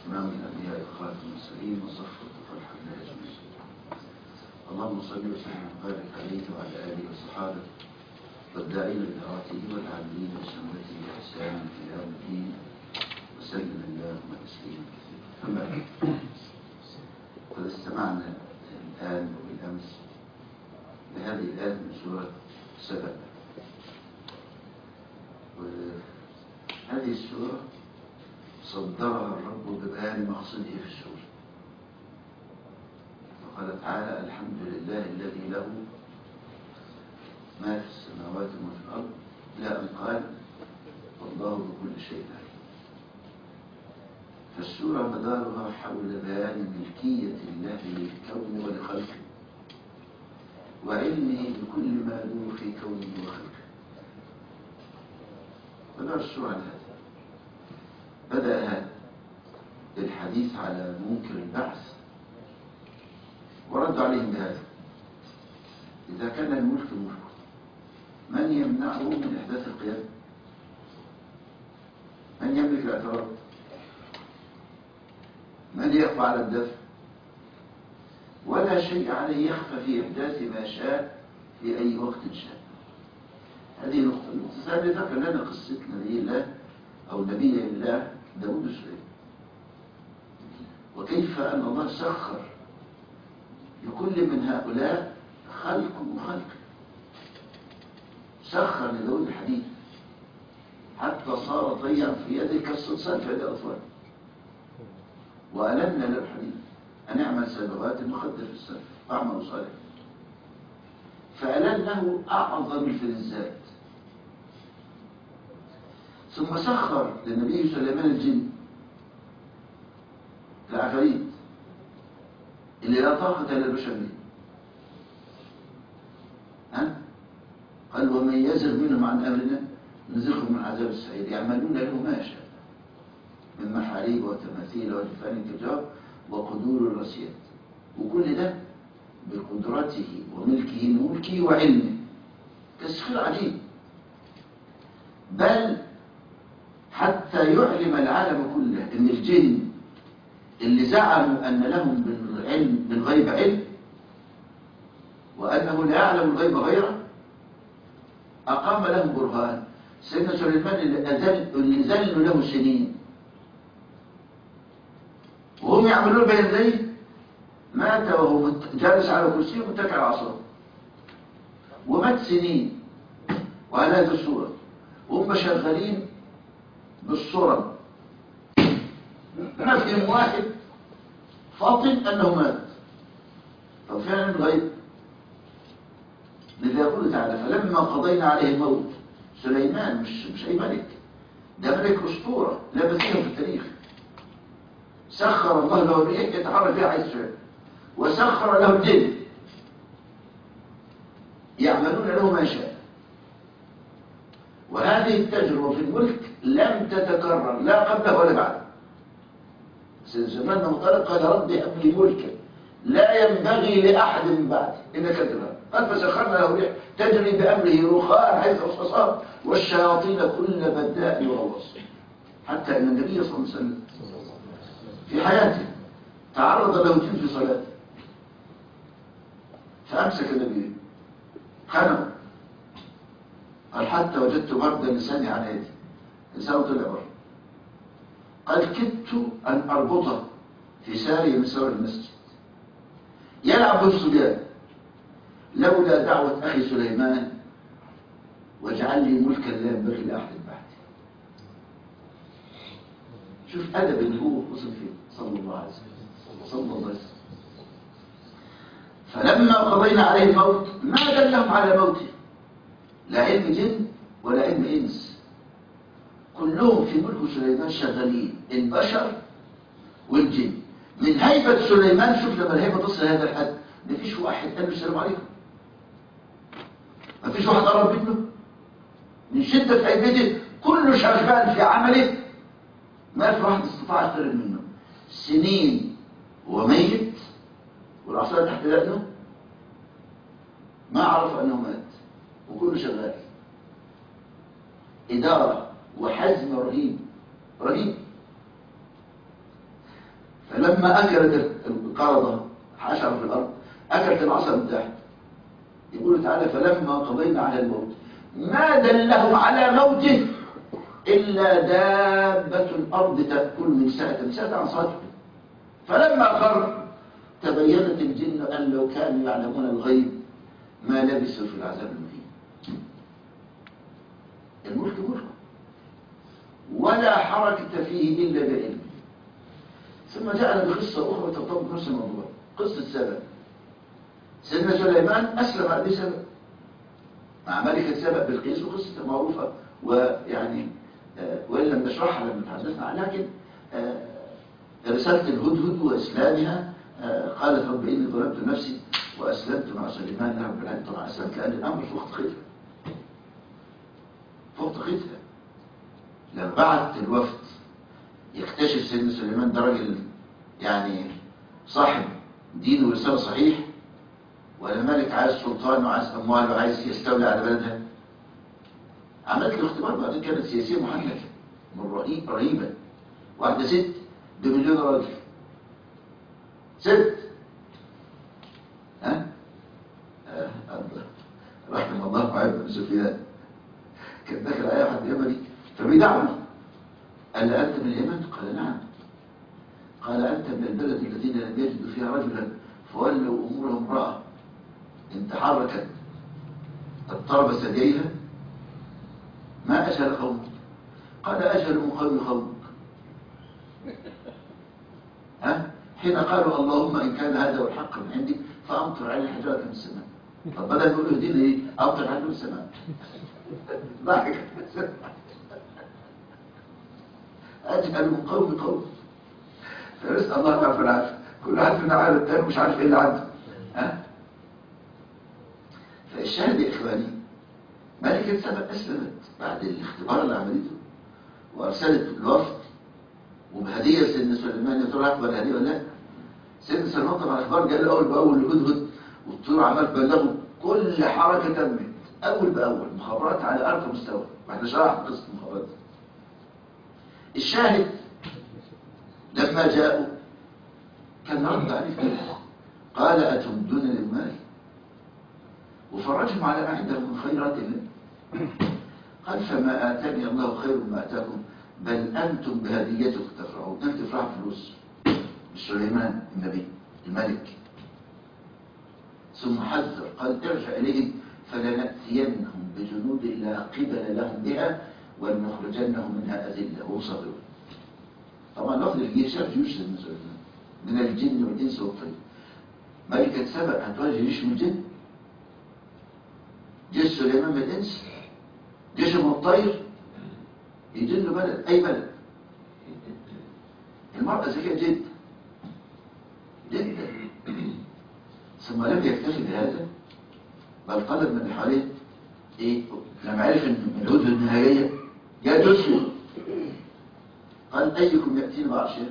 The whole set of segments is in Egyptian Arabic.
إمام الأنبياء وخاتم المرسلين وصفوة فرح الله أجمعين اللهم صل وسلم وبارك عليه وعلى آله وصحابه والداعين لدعوته والعاملين بسنته بإحسان إلى يوم الدين وسلم اللهم تسليما كثيرا أما بعد قد استمعنا الآن وبالأمس لهذه الآية من سورة سبأ وهذه السورة صدرها الرب ببيان مقصده في السورة فقال تعالى الحمد لله الذي له ما في السماوات وما في الأرض إلى أن قال والله بكل شيء عليم فالسورة مدارها حول بيان ملكية الله للكون ولخلقه وعلمه بكل ما يدور في كونه وخلقه مدار السورة على هذا بدأ الحديث على منكر البعث ورد عليهم بهذا إذا كان الملك ملك من يمنعه من إحداث القيامة من يملك الاعتراض من يقف على الدفع ولا شيء عليه يخفى في إحداث ما شاء في أي وقت شاء هذه نقطة النقطة الثالثة ذكر لنا قصة نبي الله أو نبي الله داود سليمان وكيف أن الله سخر لكل من هؤلاء خلق وخلق سخر لداود الحديد حتى صار طيا في يده كالصلصال في يد الأطفال وألمنا له الحديد أن اعمل سبوات مخدر في السماء أعمل صالح فألنه أعظم الفلزات ثم سخر للنبي سليمان الجن العفاريت اللي لا طاقة للبشر به ها؟ قال ومن يزغ منهم عن أمرنا نزغه من عذاب السعير يعملون له ما شاء من محاريب وتماثيل وجفان كجار وقدور الرسيات وكل ده بقدرته وملكه ملكه وعلمه تسخير عجيب بل حتى يعلم العالم كله ان الجن اللي زعموا ان لهم بالعلم بالغيب علم وانه لا يعلم الغيب غيره اقام لهم برهان سيدنا سليمان اللي أذل اللي ذلوا له سنين وهم يعملون بين يديه مات وهو جالس على كرسيه متكئ على عصاه ومات سنين وعلى هذه الصورة وهم شغالين بالصورة نفهم واحد فاطن أنه مات طب فعلا الغيب لذا يقول تعالى فلما قضينا عليه الموت سليمان مش مش أي ملك ده ملك أسطورة لا مثيل في التاريخ سخر الله له الريح يتحرك فيها حيث شاء وسخر له الجن يعملون له ما شاء وهذه التجربة في الملك لم تتكرر لا قبله ولا بعده سليمان لما قال قال ربي هب لي ملكا لا ينبغي لأحد من بعدي إنك ترى قال فسخرنا له الريح تجري بأمره رخاء حيث أصاب والشياطين كل بداء وغوص حتى أن النبي صلى الله عليه وسلم في حياته تعرض له جن في صلاته فأمسك النبي خنق قال حتى وجدت برد لساني على يدي لسانه طلع بره قال كدت أن أربطه في ساري من سور المسجد يلعب بالصبيان لولا دعوة أخي سليمان واجعل لي ملكا لا ينبغي لأحد بعدي شوف أدب اللي هو وصل فيه صلى الله عليه وسلم صلى الله عليه وسلم فلما قضينا عليه الموت ما دلهم على موته لا علم جن ولا علم إنس كلهم في ملك سليمان شغالين البشر والجن من هيبة سليمان شوف لما الهيبة تصل هذا الحد مفيش واحد قال له السلام عليكم مفيش واحد قرب منه من شدة هيبته كله شغال في عمله ما في واحد استطاع يقترب منه سنين وميت والعصاية تحت لأنه ما عرف أنه مات وكله شغال إدارة وحزم رهيب رهيب فلما أكلت القردة حشرة في الأرض أكلت العصا من تحت يقول تعالى فلما قضينا على الموت ما دلهم على موته إلا دابة الأرض تأكل من ساعة ساعة عن صاحبه فلما خر تبينت الجن أن لو كانوا يعلمون الغيب ما لبثوا في العذاب المهين الملك ملك ولا حركة فيه إلا بعلم ثم جاءنا بقصة أخرى تطبق نفس الموضوع قصة سبأ سيدنا سليمان أسلم على سبأ مع ملكة سبأ بالقيس وقصة معروفة ويعني آه، وإن لم نشرحها لما تحدثنا عنها لكن آه، رسالة الهدهد وإسلامها آه، قالت رب إني ظلمت نفسي وأسلمت مع سليمان رب العالمين طبعا أسلمت لأن الأمر فوق طاقتها فوق طاقتها لما بعت الوفد يكتشف سيدنا سليمان ده راجل يعني صاحب دين ورسالة صحيح ولا ملك عايز سلطان وعايز أموال وعايز يستولي على بلدها عملت له اختبار بعدين كانت سياسية محنكة من رهيب رهيبة واحدة ست بمليون راجل ست ها آه، الله. رحم الله معاذ بن سفيان كان داخل عليه واحد يمني فبيدعوه قال له أنت من اليمن؟ قال نعم قال أنت من البلد الذين لم يجدوا فيها رجلا فولوا أمورهم امرأة إن تحركت اضطرب ثدييها ما أجهل قومك قال أجهل من قوم قومك ها حين قالوا اللهم إن كان هذا هو الحق من عندك فأمطر عليه حجارة من السماء طب بدل نقول اهدينا ايه أمطر عليه من السماء ضحك أجهل من قوم قوم فنسأل الله العافية والعافية كل واحد فينا عارف التاني مش عارف ايه اللي عنده ها فالشاهد يا إخواني ملكة سبأ أسلمت بعد الاختبار اللي عملته وأرسلت الوفد وبهدية سيدنا سليمان يا ترى هتقبل هدية ولا لا؟ سيدنا سليمان طبعا الأخبار جاء أول بأول الهدهد والطيور عمال تبلغوا كل حركة تمت أول بأول مخابرات على أرقى مستوى واحنا شرحنا قصة المخابرات دي. الشاهد لما جاءوا كان رد عليه كده قال أتمدون للمال وفرجهم على ما عندهم من خيرات الله قال فما آتاني الله خير مما آتاكم بل أنتم بهديتكم تفرحون أنت تفرح فلوس مش سليمان النبي الملك ثم حذر قال ارجع إليهم فلنأتينهم بجنود لا قبل لهم بها ولنخرجنهم منها أذلة وهم صغيرون طبعا لفظ الجيش شاف جيوش سيدنا سليمان من الجن والإنس والطير ملكة سبأ هتواجه جيش من الجن جيش سليمان من الإنس جيش من الطير يدل بلد أي بلد المرأة ذكية جدا جدا ثم لم يكتفي بهذا بل طلب من اللي حواليه ايه لما عرف ان الهدهد النهائية جاء تسلم قال ايكم يأتيني بعرشها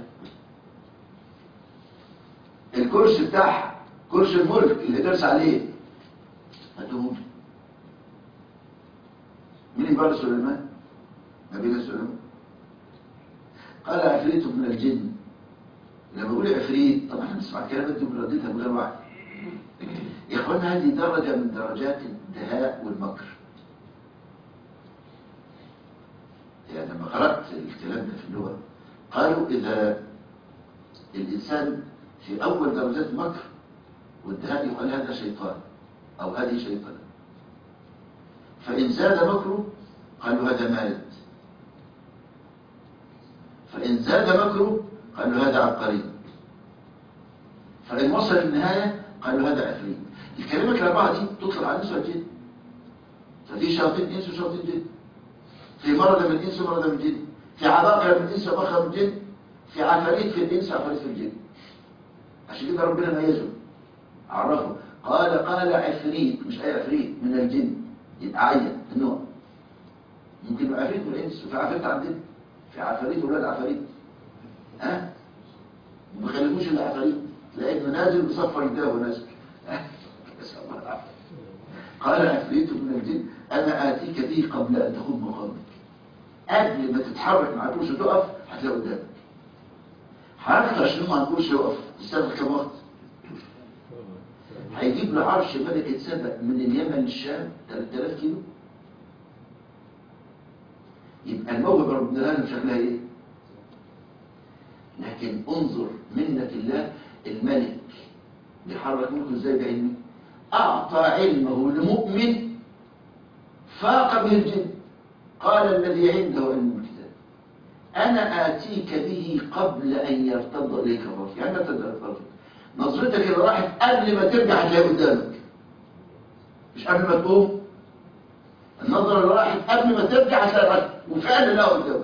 الكرسي بتاعها كرسي الملك اللي درس عليه هاتوه مين يبقى سليمان نبينا سليمان قال عفريت من الجن لما بقول عفريت طبعا نسمع الكلمات دي بنرددها من غير وعي يا اخوانا هذه درجة من درجات الدهاء والمكر يعني لما قرأت الكلام ده في اللغة قالوا إذا الإنسان في أول درجات المكر والدهاء يقال هذا شيطان أو هذه شيطان فإن زاد مكره قالوا هذا مارد فإن زاد مكره قالوا هذا عبقري فإن وصل النهاية قالوا هذا عفريت الكلمات الأربعة دي تطلق على الناس والجن ففي شياطين إنس وشياطين جن في مرض من الإنس ومرض من الجن في عباقرة من الإنس وعباقرة من الجن في عفاريت في الإنس وعفاريت في الجن عشان كده ربنا ميزه عرفه قال قال عفريت مش أي عفريت من الجن يبقى عين النوع ممكن يبقى عفريت من الإنس وفي عفريت عندنا في عفاريت ولاد عفاريت ها ما خليكوش الا عفاريت لانه نازل بصفر يداه ونازل ها؟ نسال الله العافيه قال عفريت من الجن انا اتيك به قبل ان تخوض مقامك قبل ما تتحرك مع الكرسي تقف هتلاقي قدامك حتى عشان ما نقولش يقف يستغرق كم وقت هيجيب له عرش ملكة سبأ من اليمن للشام 3000 كيلو يبقى الموهبة ربنا لها شكلها ايه لكن انظر منة الله الملك بيحرك ملكه ازاي بعلمه اعطى علمه لمؤمن فاق به الجن قال الذي عنده علم الكتاب انا اتيك به قبل ان يرتض اليك الرفض يعني متى الرفض نظرتك اللي راحت قبل ما ترجع هتلاقيها قدامك مش قبل ما تقوم النظرة اللي راحت قبل ما ترجع هتلاقيها وفعلا لقاها قدامك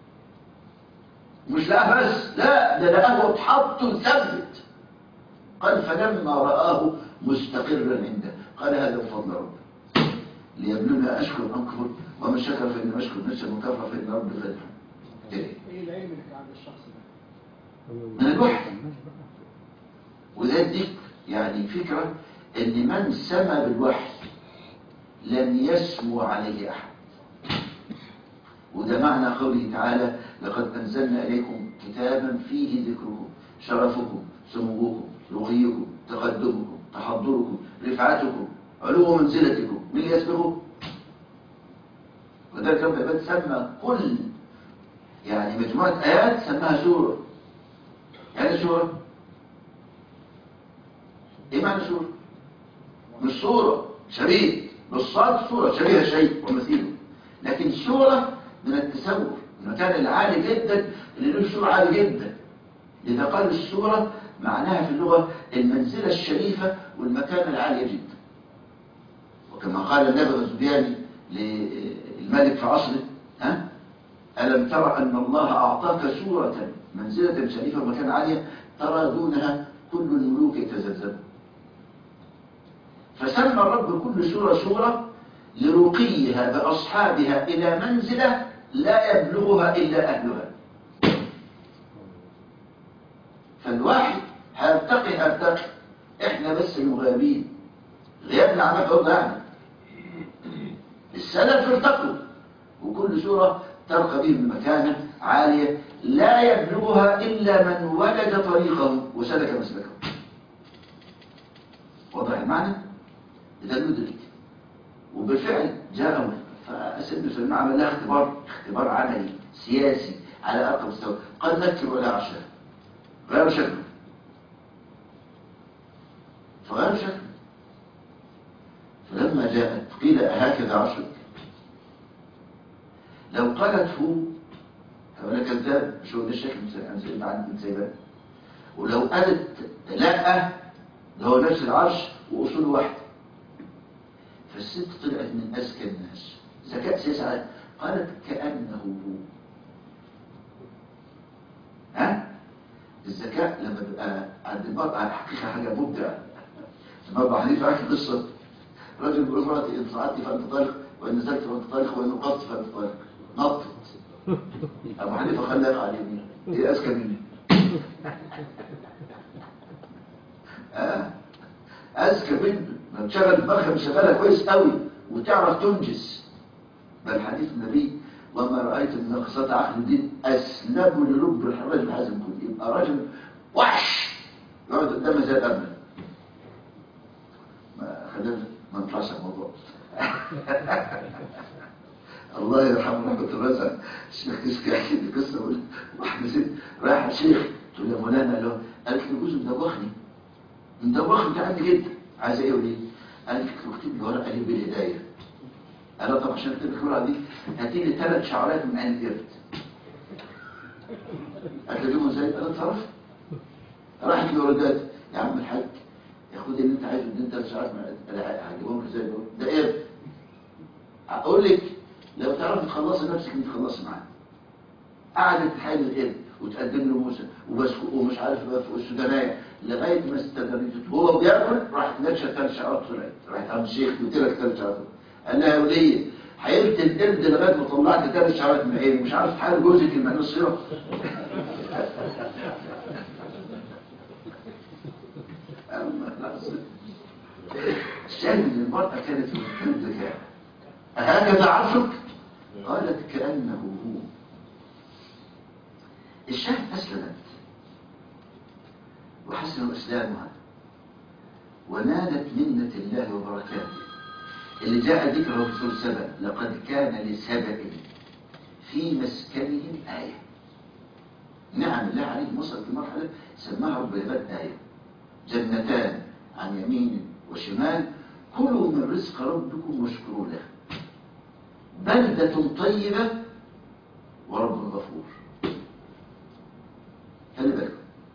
مش لقاها بس لا ده لقاه اتحط وثبت قال فلما رآه مستقرا عنده قال هذا من فضل ربي ليبلونا أشكر أم كفر ومن شكر فإن أشكر نفسه من كفر فإن ربي فرح ايه العلم اللي كان عند الشخص ده من الوحي وده يديك يعني فكرة ان من سمى بالوحي لم يسمو عليه احد وده معنى قوله تعالى لقد انزلنا اليكم كتابا فيه ذكركم شرفكم سموكم رقيكم تقدمكم تحضركم رفعتكم علو منزلتكم من يسبقه وذلك رب العباد سمى كل يعني مجموعة آيات سماها سورة يعني سورة ايه معنى سورة مش صورة شبيه بالصاد صورة شبيه شيء ومثيله لكن سورة من التسور المكان العالي جدا اللي له سورة عالي جدا لذا قال السورة معناها في اللغة المنزلة الشريفة والمكان العالي جدا وكما قال النبي الزبياني للملك في عصره ها ألم ترى أن الله أعطاك سورة منزلة شريفة ومكان عالية ترى دونها كل الملوك يتزلزلون فسمى الرب كل سورة سورة لرقيها بأصحابها إلى منزلة لا يبلغها إلا أهلها فالواحد هيرتقي هيرتقي احنا بس المغابين غيابنا عمل عضو يعني السلف ارتقوا وكل سورة ترقى بهم مكانة عالية لا يبلغها إلا من وجد طريقه وسلك مسلكه واضح المعنى؟ إذا ندرك وبالفعل جاءوا فسيدنا سليمان عمل لها اختبار اختبار عملي سياسي على أرقى مستوى قد نكر ولا عشاء غير شكله فغير شكله فلما جاءت قيل أهكذا عشرك لو قالت هو هؤلاء كذاب مش هو ده الشكل عن سيدنا عن سيبان ولو قالت لا ده هو نفس العرش وأصول واحدة فالست طلعت من أذكى الناس ذكاء سيسعى قالت كأنه هو ها الذكاء لما بيبقى عند المرأة الحقيقة حاجة مبدعة لما أبو حنيفة حكي قصة رجل بيقول مراتي إن صعدت فأنت طالق وإن نزلت فأنت طالق وإن وقفت فأنت طالق نطت أبو حنيفة خلى يقع على اليمين هي أذكى مني آه. أذكى منه لما تشغل دماغها مشغلها كويس قوي وتعرف تنجز بل حديث النبي وما رأيت من نقصات عقل الدين أسلم للب الرجل حازم كله يبقى رجل وحش يقعد قدامه زي الأبن ما خلينا ما نطلعش على الموضوع الله يرحمه رحمة الرزق الشيخ كيسكي يحكي لي قصة يقول واحدة ست رايحة الشيخ تقول يا مولانا له قالت لي جوزي مدوخني مدوخني عندي جدا عايز ايه وليه؟ قال لي اكتب لي ورقة لي بالهداية قال طب عشان اكتب لك الورقة دي هاتي لي ثلاث شعرات من عين القرد قالت لي جيبهم ازاي؟ قال اتصرف راحت لوردات يا عم الحاج يا خد اللي انت عايزه اديني ثلاث شعرات من قال هجيبهم ازاي دول؟ ده قرد اقول لك لو تعرفي تخلصي نفسك انت تخلصي معاه قعدت تحايل القرد وتقدم له موسى وبسكوت ومش عارف بقى في السودانيه لغايه ما استدرجت هو بياكل راحت نكشه ثلاث شعرات طلعت راحت عند الشيخ قلت لك ثلاث شعرات قال لها يا وليه حيلت القرد لغايه ما طلعت ثلاث شعرات من عيني مش عارف تحايل جوزك المعنى الصيغه الشاهد ان المراه كانت من كل ذكاء هكذا عرشك قالت كانه هو الشاهد اسلمت حسن إسلامها ونالت منة الله وبركاته اللي جاء ذكره في سورة سبأ لقد كان لسبأ في مسكنهم آية نعم الله عليه وصل في مرحلة سماها رب العباد آية جنتان عن يمين وشمال كلوا من رزق ربكم واشكروا له بلدة طيبة ورب غفور خلي بالكم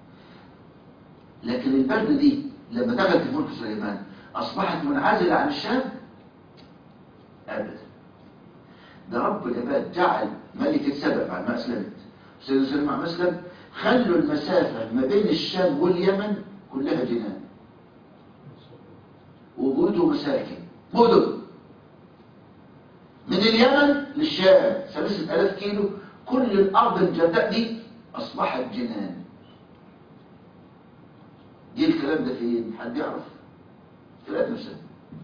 لكن البلدة دي لما دخلت في ملك سليمان أصبحت منعزلة عن الشام أبدا ده رب العباد جعل ملكة سبأ بعد ما أسلمت سيدنا سليمان مع مسلم خلوا المسافة ما بين الشام واليمن كلها جنان وبيوت مساكن مدن من اليمن للشام ثلاثة ألاف كيلو كل الأرض الجرداء دي أصبحت جنان جه الكلام ده فين حد يعرف في الآية نفسها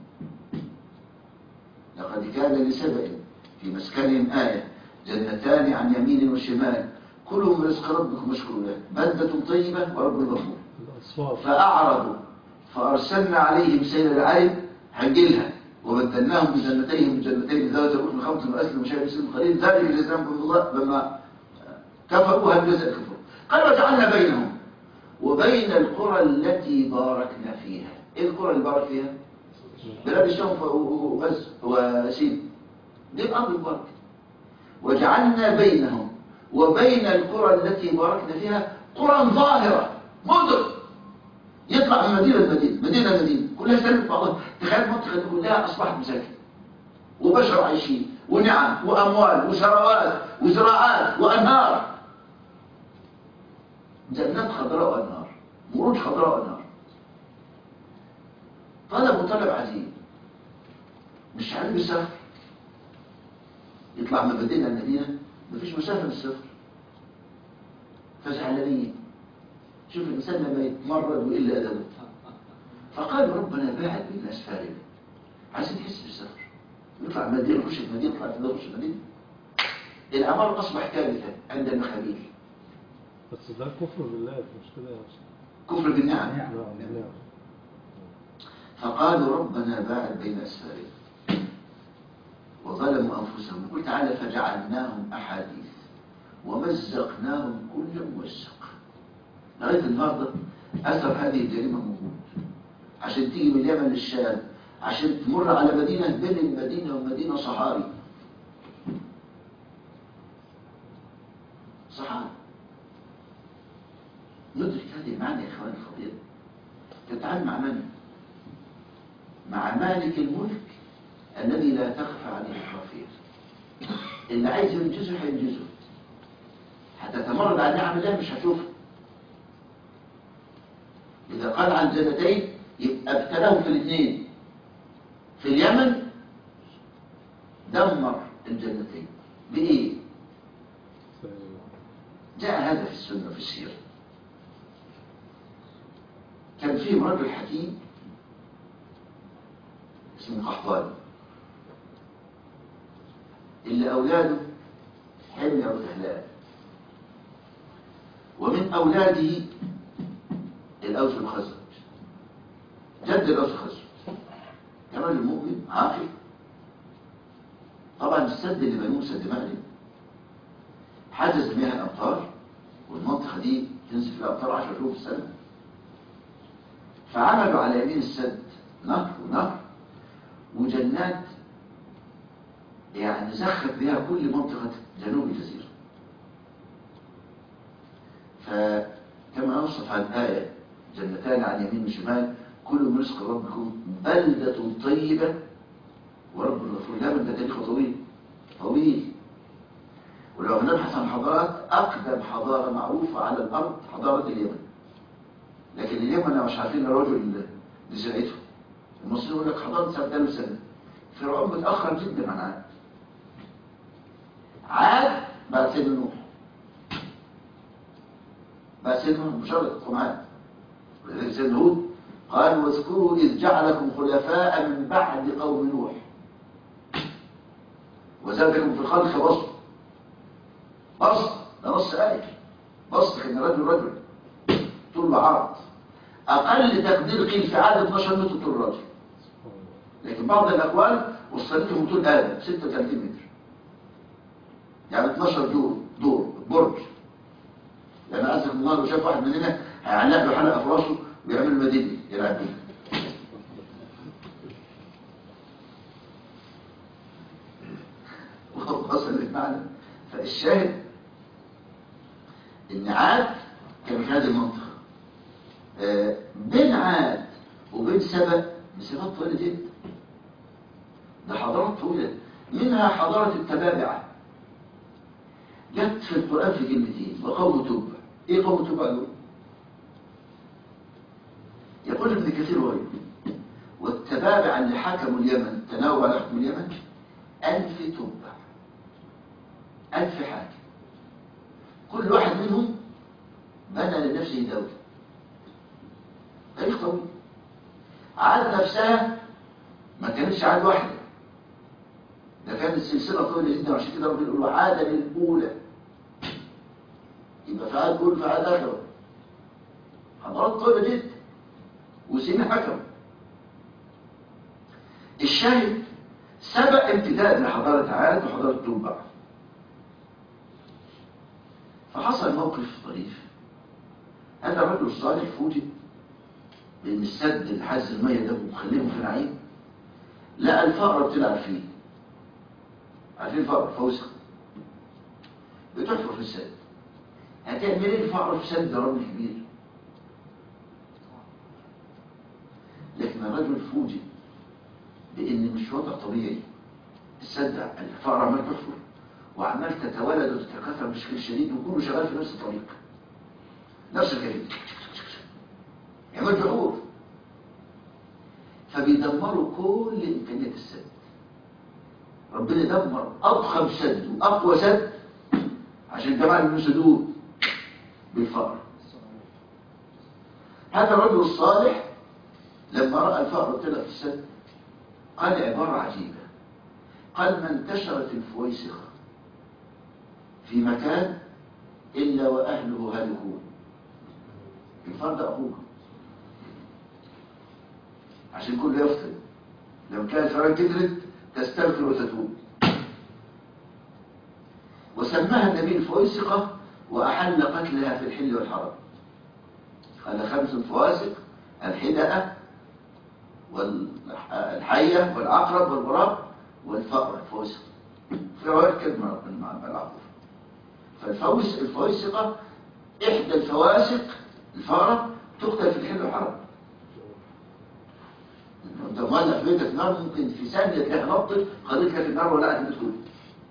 لقد كان لسبأ في مسكنهم آية جنتان عن يمين وشمال كلوا من رزق ربكم واشكروا له بلدة طيبة ورب غفور الأصفار فأعرضوا فأرسلنا عليهم سيل العين هنجيلها وبدلناهم بجنتين من جنتين ذوات الروح من خمس وأسل وشيء بسم قليل ذلك جزاهم الله لما كفروا هل جزاء الكفر قال وجعلنا بينهم وبين القرى التي باركنا فيها ايه القرى اللي بارك فيها بلاد الشام وبس وسين دي الأرض البركة وجعلنا بينهم وبين القرى التي باركنا فيها قرى ظاهرة مدن يطلع من مدينة لمدينة مدينة لمدينة كلها سلم بعضها تخيل المنطقة دي كلها أصبحت مساكن وبشر عايشين ونعم وأموال وثروات وزراعات وأنهار جنات خضراء وأنهار مروج خضراء وأنهار طلبوا طلب عجيب مش عارف يسافر يطلع من مدينة لمدينة مفيش مسافة للسفر فزعلانين شوف الإنسان لما يتمرد ويقل أدبه فقال ربنا باعد بين أسفارنا عايزين نحس بالسفر يطلع من مدينة يخش في مدينة يطلع في مدينة يخش في مدينة الأمر أصبح كارثة عند المخابيل بس ده كفر بالله مش كده يا أستاذ كفر بالنعم نعم نعم فقالوا ربنا باعد بين أسفارنا وظلموا أنفسهم يقول تعالى فجعلناهم أحاديث ومزقناهم كل ممزق لغاية النهاردة أثر هذه الجريمة موجود عشان تيجي من اليمن للشام عشان تمر على مدينة بين المدينة والمدينة صحاري صحاري ندرك هذه المعنى يا إخواني الفضيلة تتعامل مع من؟ مع مالك الملك الذي لا تخفى عليه الخافية اللي عايز ينجزه هينجزه هتتمرد على نعم الله مش هتشوفه إذا قال عن جنتين يبقى ابتلاهم في الاثنين في اليمن دمر الجنتين بإيه؟ جاء هذا في السنة في السيرة كان فيه رجل حكيم اسمه قحطاني اللي أولاده حمية وتهلال ومن أولاده الأوس والخزرج جد الأوس والخزرج كان راجل مؤمن عاقل طبعا السد اللي بنوه سد مغرب حجز مياه الأمطار والمنطقة دي تنزل في الأمطار 10 شهور في السنة فعملوا على يمين السد نهر ونهر وجنات يعني زخت بها كل منطقة جنوب الجزيرة فكما نصف عن آية جنتان عن يمين وشمال كل من رزق ربكم بلدة طيبة ورب الغفور لا بلدة تاريخه طويل طويل ولو نبحث عن حضارات أقدم حضارة معروفة على الأرض حضارة اليمن لكن اليمن مش عارفين الرجل اللي زرعته المصريين يقول لك حضارة 7000 سنة فرعون متأخر جدا عن عاد عاد بعد سيدنا نوح بعد سيدنا نوح مشارك القمعان ولذلك سيدنا هود قال واذكروا إذ جعلكم خلفاء من بعد قوم نوح وزادكم في الخلق بسط بسط ده نص آية بسط إن رجل رجل طول عرض أقل تقدير قيل في عدد 12 متر طول الراجل سبحان الله لكن بعض الأقوال وصلتهم طول آدم 36 متر يعني 12 دور دور برج يعني أسف الله لو شاف واحد مننا هيعلق له حلقة في راسه ويعمل مدينة يلعب بيها وصل المعنى فالشاهد ان عاد كان في هذه المنطقة آه، بين عاد وبين سبأ مسافات طويلة جدا ده حضارات طويلة منها حضارة التبابعة جت في القرآن في كلمتين وقوم تبع ايه قوم تبع دول؟ يقول ابن كثير وغيره والتبابع اللي حكموا اليمن تناوب على حكم اليمن ألف تبع ألف حاكم كل واحد منهم بنى لنفسه دولة تاريخ طويل عاد نفسها ما كانتش عاد واحدة ده كانت سلسلة طويلة جدا وعشان كده ربنا يقول عاد للأولى يبقى في عاد أولى في عاد آخرة حضارات طويلة جدا وسنين حكم الشاهد سبق امتداد لحضارة عاد وحضارة تنبع فحصل موقف طريف هذا الرجل الصالح فوجئ بان السد اللي حاز المية ده ومخليهم في نعيم لقى الفقرة بتلعب فيه عارفين الفقرة فوسخ بتحفر في السد هتعمل ايه الفقرة في سد رمل كبير لكن الرجل فوجئ بان مش وضع طبيعي السد الفقرة عمال تحفر وعمال تتولد وتتكاثر بشكل شديد وكله شغال في نفس الطريق نفس الكلام يعمل بحور فبيدمروا كل امكانيات السد ربنا دمر اضخم سد واقوى سد عشان جماعه المسدود بالفقر هذا الرجل الصالح لما راى الفقر طلع في السد قال عباره عجيبه قال ما انتشرت الفويسخه في مكان إلا وأهله هلكون الفرد أخوك عشان كله يفتن لو كان الفرد كترت تستغفر وتتوب وسماها النبي الفويسقة وأحل قتلها في الحل والحرام قال خمس فواسق الحدأة والحية والعقرب والغراب والفأر الفويسق في رواية كلمة مع العقرب فالفوس الفويسقة إحدى الفواسق الفارة تقتل في الحل والحرم انت مولع في بيتك نار ممكن في ثانية تلاقيها نطت قضيت لك النار ولا البيت كله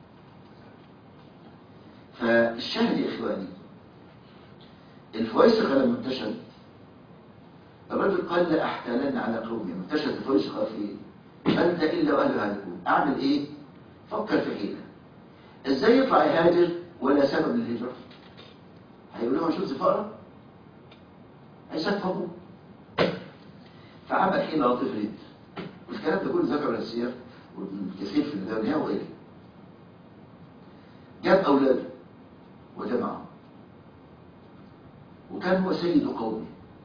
فالشاهد يا إخواني الفويسقة لما انتشرت الرجل قال لا أحتالن على قومي انتشرت الفويسقة في بلدة إلا وأهلها هلكون أعمل إيه؟ فكر في حيلة إزاي يطلع يهاجر ولا سبب للهجرة هيقولوا له شوف زفارة هيسفهوا فعمل حين لطيف جدا والكلام ده كله ذكر السير والكثير في الدنيا وغيره جاب أولاده وجمعهم وكان هو سيد قومه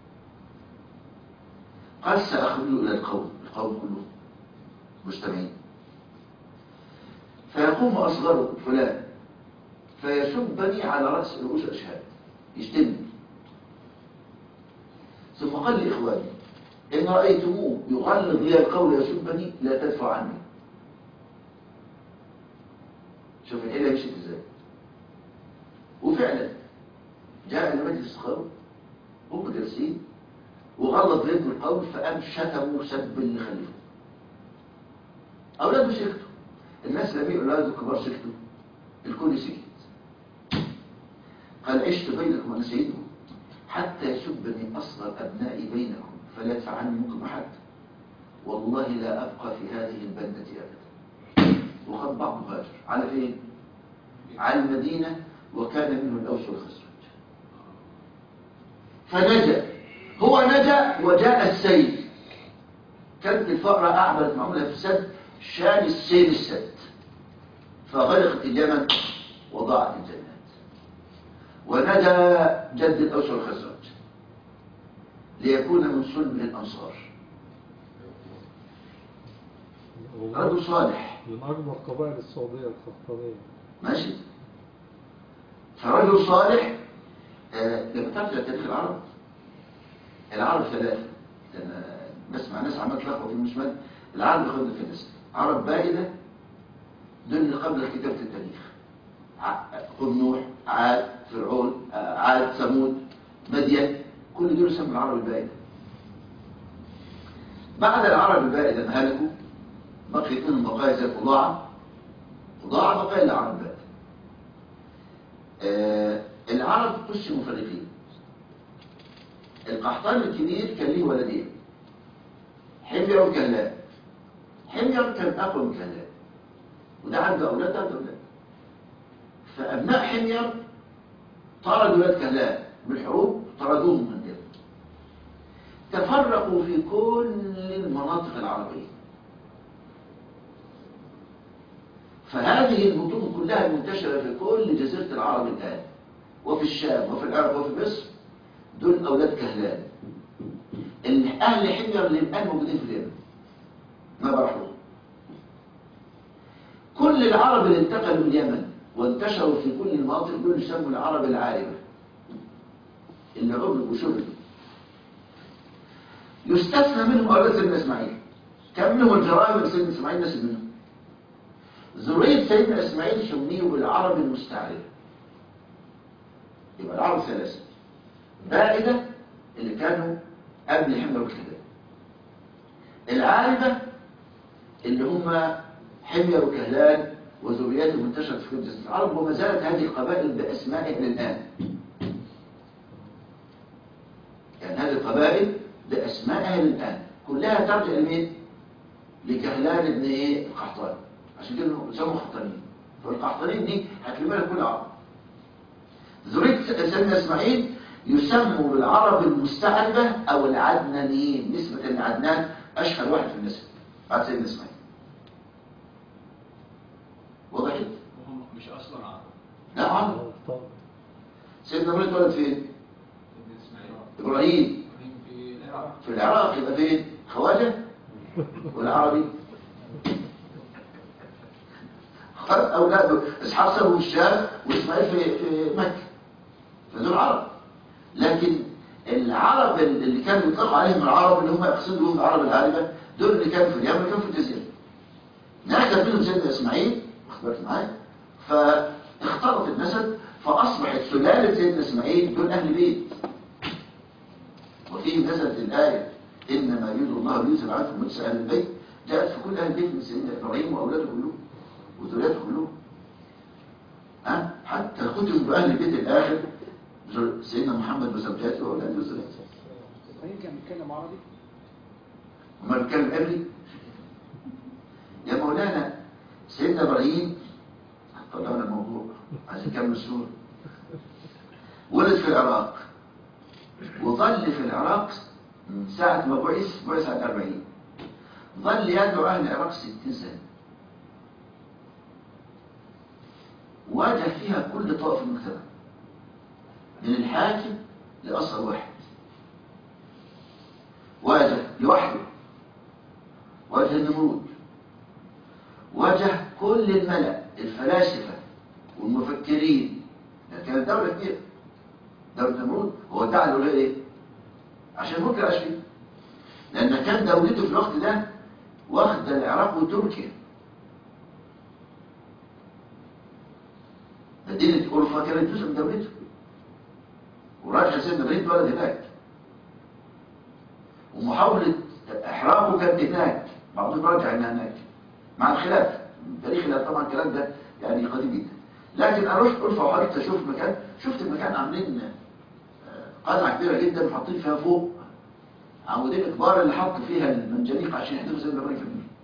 قال سأخرج إلى القوم القوم كلهم مجتمعين فيقوم أصغره فلان فيسبني على رأس رؤوس الأشهاد يشتمني ثم قال لإخواني إن رأيتموه يغلظ لي القول يسبني لا تدفع عني شوف الحيلة مشيت ازاي وفعلا جاء إلى مجلس القوم هم جالسين وغلط لابن القوم فقام شتموا سب اللي خلفه أولاده سكتوا الناس لما يقولوا أولاده الكبار سكتوا الكل سكت قال عشت بينكم وأنا سيدكم حتى يسبني أصغر أبنائي بينكم فلا يدفع عني منكم أحد والله لا أبقى في هذه البلدة أبدا وخد بعض هاجر على فين؟ على المدينة وكان منه الأوس والخزرج فنجا هو نجا وجاء السيل كانت الفقرة أعملت معمولة في السد شال السيل السد فغرقت اليمن وضاعت الجنات ونجا جد الأوس والخزرج ليكون من صلب الأنصار رجل صالح من أكبر قبائل السعودية القحطانية ماشي فرجل صالح آه، لما ترجع تاريخ العرب العرب ثلاثة أنا بسمع ناس عمال تلخبط في المشمال العرب ياخدنا في ناس عرب بائدة دول اللي قبل كتابة التاريخ ع- قوم نوح عاد فرعون آه، عاد ثمود مدين كل دول يسموا العرب البائدة بعد العرب البائدة ما هلكوا بقيت منهم بقايا زي قضاعة قضاعة بقايا العرب البائدة آه، العرب قسموا فريقين القحطان الكبير كان ليه ولدين حمير وكهلان حمير كان أقوى من كهلان وده عنده أولاد ده عنده أولاد فأبناء حمير طردوا ولاد كهلان بالحروب طردوهم من كده تفرقوا في كل المناطق العربية فهذه المتون كلها منتشرة في كل جزيرة العرب الآن وفي الشام وفي العراق وفي مصر دول أولاد كهلان اللي أهل حمير اللي الآن موجودين في اليمن ما برحوا كل العرب اللي انتقلوا اليمن وانتشروا في كل المناطق دول يسموا العرب العاربة اللي عمروا وشغلوا يستثنى منهم أولاد سيدنا إسماعيل كم منهم الجرائم اللي سيدنا إسماعيل نسب منهم ذرية سيدنا إسماعيل سميوا بالعرب المستعربة يبقى العرب ثلاثة بائدة اللي كانوا قبل حمل والكلام العاربة اللي هم حمير وكهلان وذرياتهم انتشرت في كل جزيرة العرب وما زالت هذه القبائل بأسمائها للآن يعني هذه القبائل بأسمائها للآن كلها ترجع لمين؟ لكهلان ابن ايه؟ القحطاني عشان كده يسموا قحطانيين فالقحطانيين دي هتلمها لك كل عرب ذرية سيدنا اسماعيل يسموا بالعرب المستعربة او العدنانيين نسبة لعدنان اشهر واحد في النسب بعد سيدنا اسماعيل وضحت؟ وهم مش اصلا عرب نعم طبعا سيدنا ابراهيم اتولد فين؟ ابن اسماعيل ابراهيم ابراهيم في العراق في العراق يبقى فين؟ خواجه والعربي خد اولاده اسحاق سابوا الشام واسماعيل في في مكه فدول عرب لكن العرب اللي كانوا يطلقوا عليهم العرب اللي هم يقصدوا بهم العرب العاربه دول اللي كانوا في اليمن كانوا في الجزيره نجد منهم سيدنا اسماعيل واخد بالك معايا فاختلط النسب فاصبحت سلاله سيدنا اسماعيل دول اهل بيت وفيه نزلت الآية إنما يريد الله ليذهب عنكم رجس أهل البيت جاءت في كل أهل البيت من سيدنا إبراهيم وأولاده كلهم وذرياته كلهم ها حتى ختم بأهل البيت الآخر زر- سيدنا محمد وزوجاته وأولاده وذرياته ابراهيم كان بيتكلم عربي وما بيتكلم قبلي يا مولانا سيدنا إبراهيم طلعنا الموضوع عايز نكمل السورة ولد في العراق وظل في العراق من ساعة ما بعث بعث سنة 40 ظل يدعو أهل العراق 60 سنة واجه فيها كل طائف المجتمع من الحاكم لأصغر واحد واجه لوحده واجه النمرود واجه كل الملأ الفلاسفة والمفكرين يعني كانت دولة كبيرة دولة نمرود هو ادعى الولاية ايه؟ عشان ممكن عاش فيه لأن كان دولته في الوقت ده واخد العراق وتركيا مدينة أورفا كانت جزء من دولته وراجع سيدنا ابراهيم اتولد هناك ومحاولة إحراقه كانت هناك بعضهم راجع إنها هناك مع الخلاف تاريخ الخلاف طبعا الكلام ده يعني قديم جدا لكن أنا رحت أورفا وحاولت أشوف مكان شفت المكان عاملين آه، قلعة كبيرة جدا وحاطين فيها فوق عمودين كبار اللي حطوا فيها المنجنيق عشان يحدفوا سيدنا ابراهيم في النيل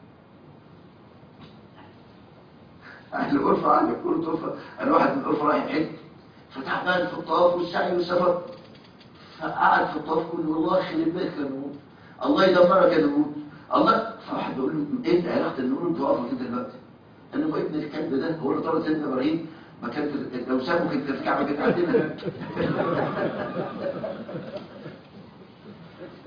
أهل الغرفة عندك كل غرفة الواحد من الغرفة رايح يحج فتعبان في الطواف والسعي والسفر فقعد في الطواف كله والله يخرب بيتك يا نمود الله يدمرك يا نمود الله فواحد بيقول له ايه علاقة النمود بتوقفك انت دلوقتي؟ قال له ابن الكلب ده هو اللي طرد سيدنا ابراهيم ما كانت لو سابه كانت الكعبة كانت عندنا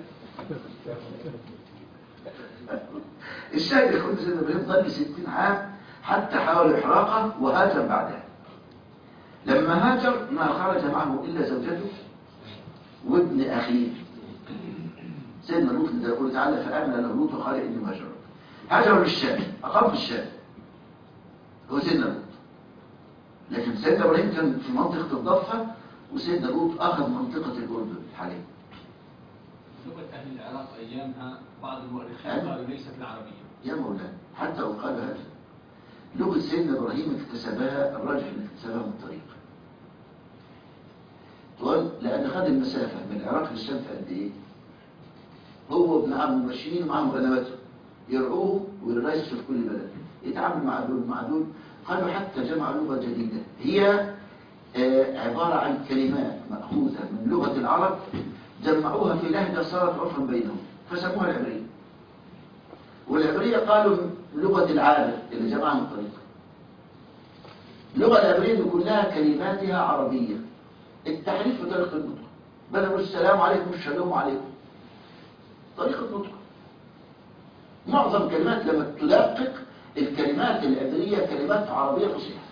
الشاهد يا اخوان سيدنا ابراهيم ظل 60 عام حتى حاول احراقه وهاجر بعدها لما هاجر ما خرج معه الا زوجته وابن اخيه سيدنا لوط اللي يقول تعالى فامن له لوط وقال اني مهاجر هاجر للشام اقام في الشام هو سيدنا لوط لكن سيدنا ابراهيم كان في منطقه الضفه وسيدنا لوط اخذ منطقه الاردن حاليا لغة أهل العراق أيامها بعض المؤرخين أيوة. قالوا ليست العربية يا مولانا حتى لو قال هذا لغة سيدنا إبراهيم اكتسبها الراجح أن اكتسبها من الطريق تقول لأن خد المسافة من العراق للشام في قد إيه؟ هو وابن عمه ماشيين ومعاهم غنماته يرعوه ويرسوا في كل بلد يتعامل مع دول مع دول قالوا حتى جمعوا لغة جديدة هي آه، عبارة عن كلمات مأخوذة من لغة العرب جمعوها في لهجة صارت عرفا بينهم فسموها العبرية والعبرية قالوا لغة العابر اللي جمعها من الطريق اللغة العبرية دي كلها كلماتها عربية التحريف في طريقة النطق بدل السلام عليكم الشلوم عليكم طريقة نطق معظم كلمات لما تدقق الكلمات العبرية كلمات عربية فصيحة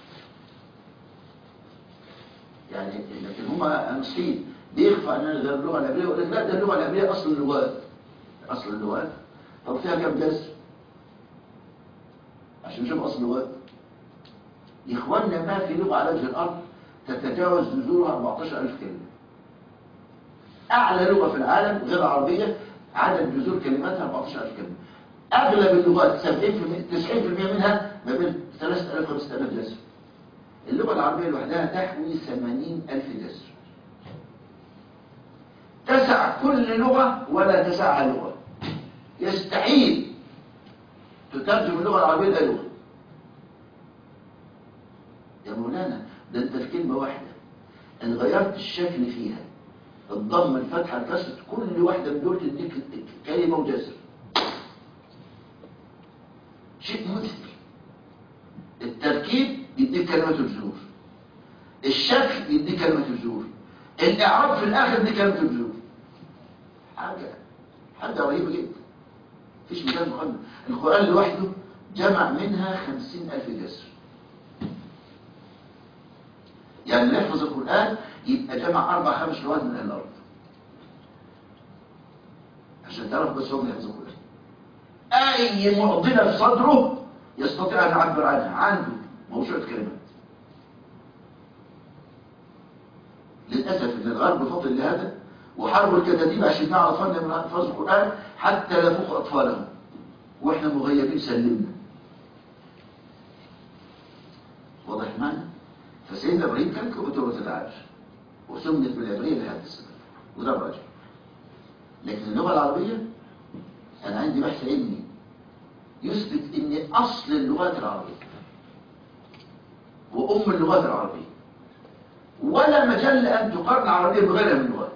يعني لكن هما المسيحيين بيخفى ان غير اللغة العبرية ويقول لك لا ده اللغة العبرية أصل اللغات أصل اللغات طب فيها كم درس عشان نشوف أصل اللغات يا إخواننا ما في لغة على وجه الأرض تتجاوز جذورها 14000 كلمة أعلى لغة في العالم غير العربية عدد جذور كلماتها 14000 كلمة أغلب اللغات 70% 90% منها ما بين 3000 و 5000 جسر اللغة العربية لوحدها تحوي 80000 جسر تسع كل لغة ولا تسعها لغة يستحيل تترجم اللغة العربية إلى لغة يا مولانا ده انت في كلمة واحدة ان غيرت الشكل فيها الضم الفتحة الكسر كل واحدة من دول تديك كلمة وجسر شيء مثل التركيب يديك كلمة الجذور الشكل يديك كلمة الجذور الإعراب في الآخر يديك كلمة الجذور حاجة حاجة رهيبة جدا مفيش مثال مقارنة القرآن لوحده جمع منها خمسين ألف جسر يعني اللي يحفظ القرآن يبقى جمع أربع خمس لغات من أهل الأرض عشان تعرف بس هو اللي يحفظ القرآن أي معضلة في صدره يستطيع أن يعبر عنها عنده موسوعة كلمات للأسف أن الغرب فضل لهذا وحاربوا الكتاتيب عشان نعرف فن من ألفاظ القرآن حتى لا يفوق أطفالهم وإحنا مغيبين سلمنا واضح معنا فسيدنا إبراهيم كان كبتورة العرش وسمت بالعبرية لهذا السبب وده الراجع لكن اللغة العربية أنا عندي بحث علمي يثبت ان اصل اللغات العربية وام اللغات العربية ولا مجال ان تقارن العربية بغيرها من اللغات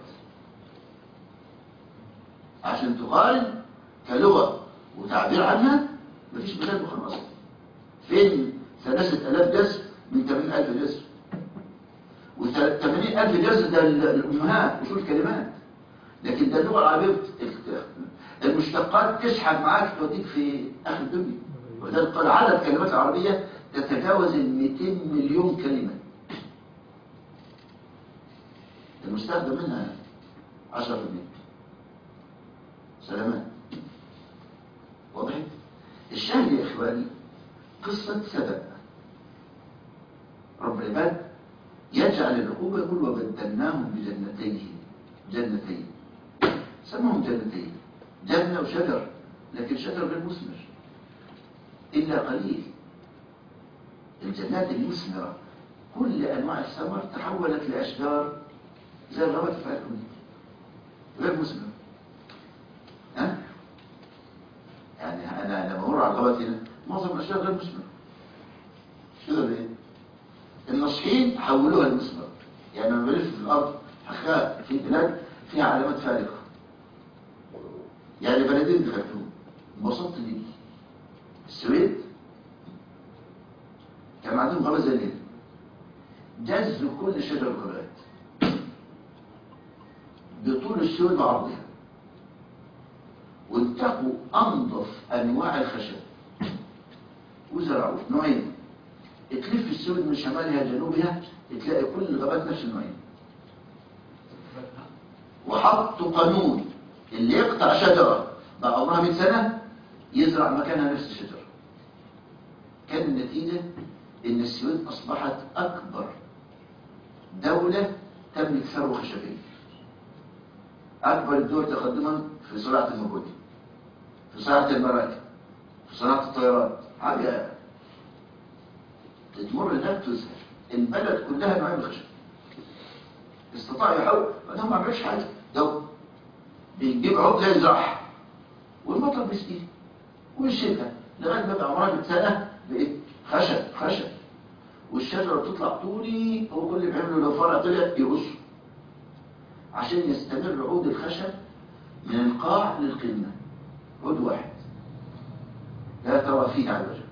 عشان تقارن كلغة وتعبير عنها مفيش مجال مقارنة اصلا فين ثلاثة الاف جزء من 80 الف جزء و 80 الف جزء ده الامهات اصول كلمات لكن ده اللغة العربية بت- المشتقات تسحب معاك توديك في اخر الدنيا وذلك قال عدد الكلمات العربية تتجاوز ال 200 مليون كلمة المستخدم منها 10% سلامات واضح الشاهد يا اخواني قصة سبأ رب العباد يجعل العقوبة يقول وبدلناهم بجنتين جنتين سموهم جنتين جنة وشجر لكن شجر غير مثمر إلا قليل الجنات المثمرة كل أنواع الثمر تحولت لأشجار زي الغابات بتاعتكم دي غير مثمرة ها؟ يعني أنا لما أمر على الغابات هنا معظم الأشجار غير مثمرة مش كده ليه؟ النصحين حولوها لمثمرة يعني لما بلف في الأرض حقها في بلاد فيها علامات فارقة يعني بلدين دخلتهم انبسطت ليه السويد كان عندهم غابة زي دي جزوا كل شجر الغابات بطول السويد وعرضها واتقوا انظف انواع الخشب وزرعوا نوعين تلف السود من شمالها جنوبها تلاقي كل الغابات نفس النوعين وحطوا قانون اللي يقطع شجرة بقى عمرها 100 سنة يزرع مكانها نفس الشجرة كان النتيجة ان السويد اصبحت اكبر دولة تملك ثروة خشبية اكبر الدول تقدما في صناعة المبودي في صناعة المراكب في صناعة الطيران حاجة تتمر هناك تزهر البلد كلها نوعين الخشب استطاعوا يحاولوا ما هم ما عملوش حاجة ده بيجيب عطلة يزرعها والمطر بيسقيه والشتاء لغاية ما بقى عمرها 100 سنة بإيه؟ خشب خشب والشجرة بتطلع طولي هو كل اللي بيعمله لو فرع طلع يقصه عشان يستمر عود الخشب من القاع للقمة عود واحد لا ترى فيه على الوجه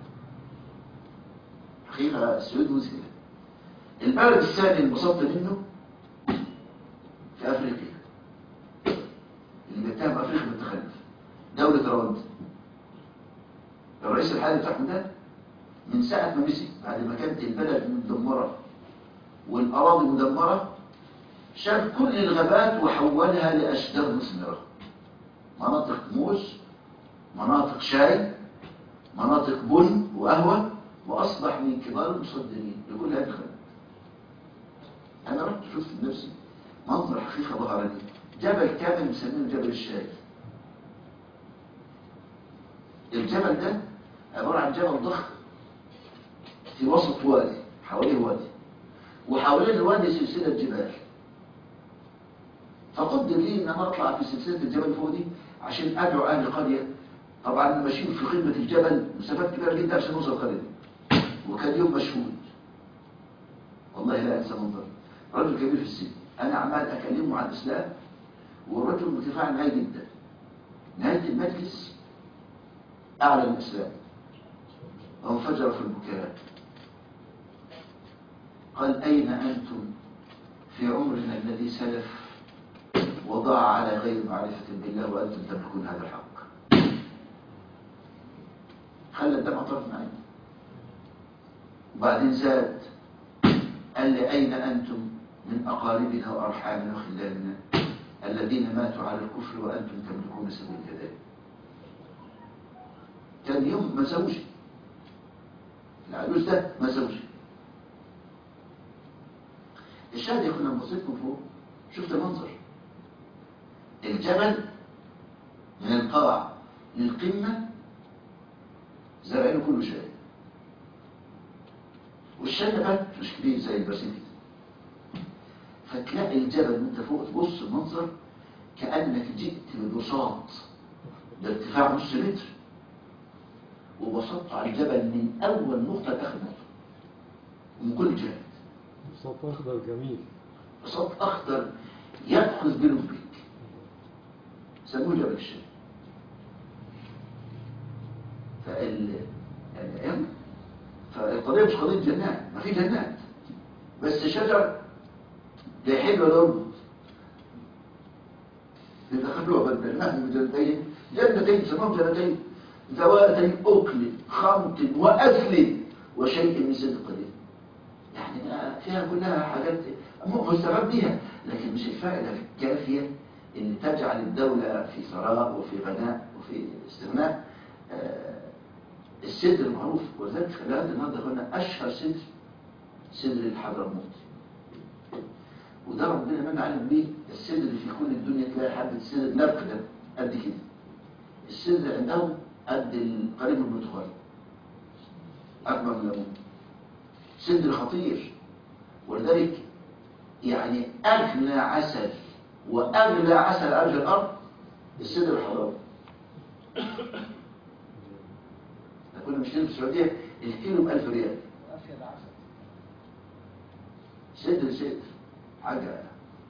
حقيقة السويد مذهلة البلد الثاني المصدر منه في أفريقيا اللي بيتهم أفريقيا بالتخلف دولة رواندا الرئيس الحالي بتاعهم ده من ساعة ما مسك بعد ما كانت البلد مدمرة والأراضي مدمرة شال كل الغابات وحولها لأشجار مثمرة مناطق موز مناطق شاي مناطق بن وقهوة وأصبح من كبار المصدرين لكل هذه الخدمات أنا رحت شفت بنفسي منظر حقيقة ظهر لي جبل كامل مسمينه جبل الشاي الجبل ده عبارة عن جبل ضخم في وسط وادي حواليه وادي وحوالين الوادي سلسلة جبال فقدر لي ان انا اطلع في سلسلة الجبل فوق دي عشان ادعو اهل القرية طبعا ماشيين في قمة الجبل مسافات كبيرة جدا عشان نوصل القرية دي وكان يوم مشهود والله لا انسى منظر رجل كبير في السن انا عمال اكلمه عن الاسلام والرجل متفاعل معايا جدا نهاية المجلس اعلن الاسلام وانفجر في البكاء قال أين أنتم في عمرنا الذي سلف وضاع على غير معرفة بالله وأنتم تملكون هذا الحق خلى الدمع طرف معي وبعدين زاد قال لي أين أنتم من أقاربنا وأرحامنا وخلالنا الذين ماتوا على الكفر وأنتم تملكون سبيل كذلك كان يوم ما زوجي العجوز ده ما زوجي الشاهد يا كنا بصيت من فوق شفت المنظر الجبل من القاع للقمة زرعينه كله شاي والشاي نبات مش كبير زي البرسيم كده فتلاقي الجبل وانت فوق تبص المنظر كأنك جئت ببساط بارتفاع نص متر وبسطت على الجبل من أول نقطة لآخر نقطة ومن كل جهة صوت أخضر جميل بساط أخضر يأخذ بلبك سموه جبل الشام فال الأيام فالقضية مش قضية جنات ما في جنات بس شجر لا يحل ولا يربط يتخلوها بدلناهم بجنتين جنتين سماهم جنتين ذواتي أكل خمط وأكل وشيء من صدق قليل يعني ده فيها كلها حاجات م- مستفاد بيها لكن مش الفائدة الكافية اللي تجعل الدولة في ثراء وفي غناء وفي استغناء آه، السدر معروف ولذلك لغاية النهارده قلنا أشهر سدر سدر الحضرموت وده ربنا من علم بيه السدر اللي في كل الدنيا تلاقي حبة سدر نبق ده قد كده السدر عندهم قد القريب من البرتقال أكبر من الليمون سدر خطير ولذلك يعني أغلى عسل وأغلى عسل على وجه الأرض السدر الحضاري كنا بنشتري في السعودية الكيلو ب 1000 ريال أفيد عسل صدر صدر حاجة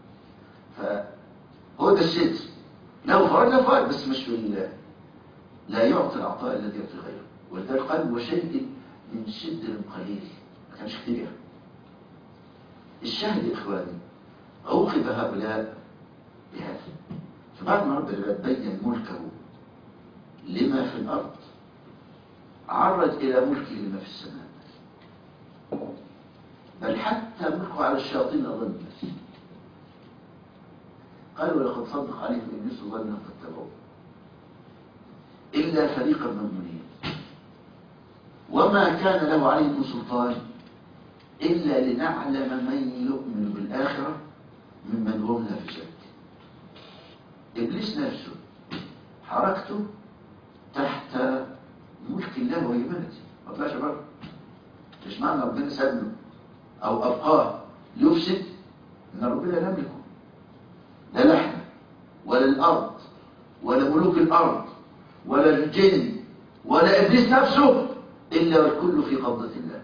فهو ده الصدر له فوائد له فوائد بس مش في ال- لا يعطي العطاء الذي يعطي غيره ولذلك قال وشيء من صدر قليل ما كانش كتير الشاهد يا إخواني عوقب هؤلاء بهذا فبعد ما رب العباد بين ملكه لما في الأرض عرج إلى ملكه لما في السماء بل حتى ملكه على الشياطين ظن قال ولقد صدق عليهم إبليس ظنه فاتبعوه إلا فريقا من منير وما كان له عليهم من سلطان إلا لنعلم من يؤمن بالآخرة ممن هم لا في شك إبليس نفسه حركته تحت ملك الله وهيمنته ما طلعش بره مش معنى ربنا سابه أو أبقاه ليفسد إن ربنا لا يملكه لا نحن ولا الأرض ولا ملوك الأرض ولا الجن ولا إبليس نفسه إلا والكل في قبضة الله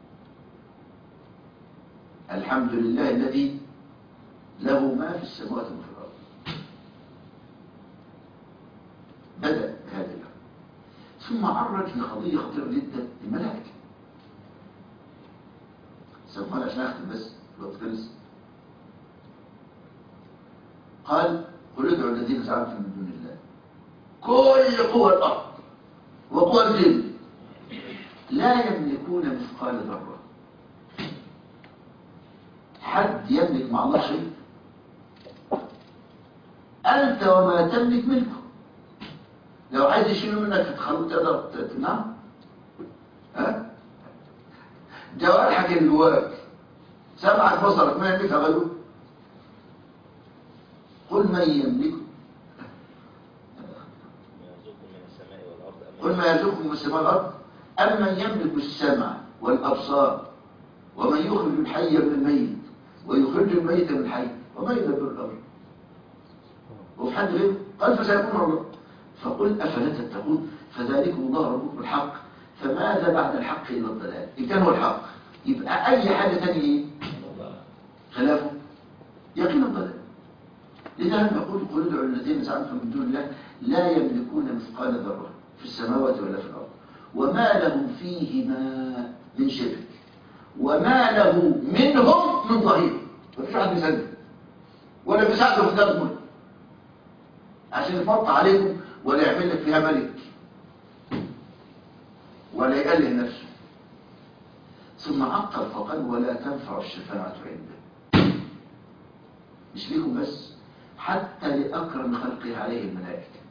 الحمد لله الذي له ما في السماوات وما في الأرض بدأ هذا الأمر ثم عرج لقضية خطيرة جدا الملائكة سأقول عشان أختم بس الوقت خلص قال قل ادعوا الذين زعمتم من دون الله كل قوى الأرض وقوى الجن لا يملكون مثقال ذرة حد يملك مع الله شيء أنت وما تملك ملكه لو عايز يشيله منك تخلط تقدر تمنعه ها جوارحك اللي جواك سمعك بصرك ما يملكها غيره قل من يملك يرزقكم من السماء والأرض أم قل ما يرزقكم من السماء والأرض أمن يملك السمع والأبصار ومن يخرج الحي من الميت ويخرج الميت من الحي وما يدبر الأمر وفي حد غيره قال فسيكون الله فقل أفلا تتقون فذلكم الله ربكم الحق فماذا بعد الحق إلا الضلال إن كان هو الحق يبقى أي حاجة تانية إيه؟ خلافه يقين الضلال لذا نقول قل ادعوا الذين زعمتم من دون الله لا يملكون مثقال ذرة في السماوات ولا في الأرض وما لهم فيهما من شرك وما له منهم من ظهير مفيش حد بيساعده ولا بيساعده في دار الملك عشان يفرط عليكم ولا يعمل لك فيها ملك ولا يقلل نفسه ثم عقب فقال ولا تنفع الشفاعة عنده مش ليكم بس حتى لأكرم خلقه عليه الملائكة